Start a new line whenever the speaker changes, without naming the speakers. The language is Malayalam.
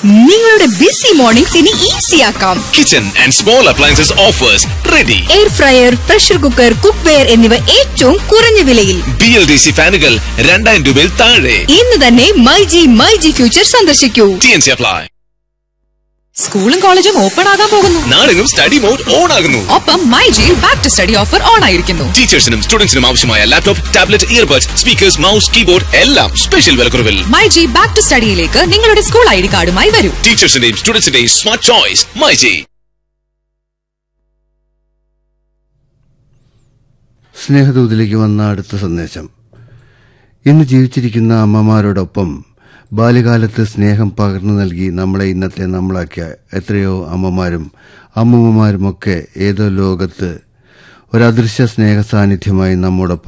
നിങ്ങളുടെ ബിസി മോർണിംഗ്സ് ഇനി ഈസി ആക്കാം
Kitchen and small appliances offers ready.
Air fryer pressure cooker cookware എന്നിവ ഏറ്റവും കുറഞ്ഞ വിലയിൽ
ബി എൽ ഡി സി ഫാനുകൾ രണ്ടായിരം രൂപയിൽ താഴെ
ഇന്ന് തന്നെ my G my G future സന്ദർശിക്കൂ
ടി എൻ സി അപ്ലൈ
സ്കൂളും കോളേജും ഓപ്പൺ ആകാൻ പോകുന്നു
നാടെങ്ങും സ്റ്റഡി മോഡ് ഓൺ ആകുന്നു
ഒപ്പം മൈ ജിയിൽ back to study offer on ആയിരിക്കുന്നു
ടീച്ചേഴ്സിനും സ്റ്റുഡൻസിനും ആവശ്യമായ laptop tablet earbuds speakers mouse keyboard എല്ലാം സ്പെഷ്യൽ വിലക്കുറവിൽ
മൈ ജി ബാക്ക് ടു സ്റ്റഡിയിലേക്ക് നിങ്ങളുടെ സ്കൂൾ ഐ ഡി കാർഡുമായി വരൂ
ടീച്ചേഴ്സിന്റെയും സ്റ്റുഡൻസിന്റെയും സ്മാർട്ട് ചോയ്സ് മൈജി
സ്നേഹദൂതിലേക്ക് വന്ന അടുത്ത സന്ദേശം ഇന്ന് ജീവിച്ചിരിക്കുന്ന അമ്മമാരോടൊപ്പം ബാല്യകാലത്ത് സ്നേഹം പകർന്നു നൽകി നമ്മളെ ഇന്നത്തെ നമ്മളാക്കിയ എത്രയോ അമ്മമാരും അമ്മൂമ്മമാരുമൊക്കെ ഏതോ ലോകത്ത് ഒരദൃശ്യ സ്നേഹ സാന്നിധ്യമായി നമ്മോടൊപ്പം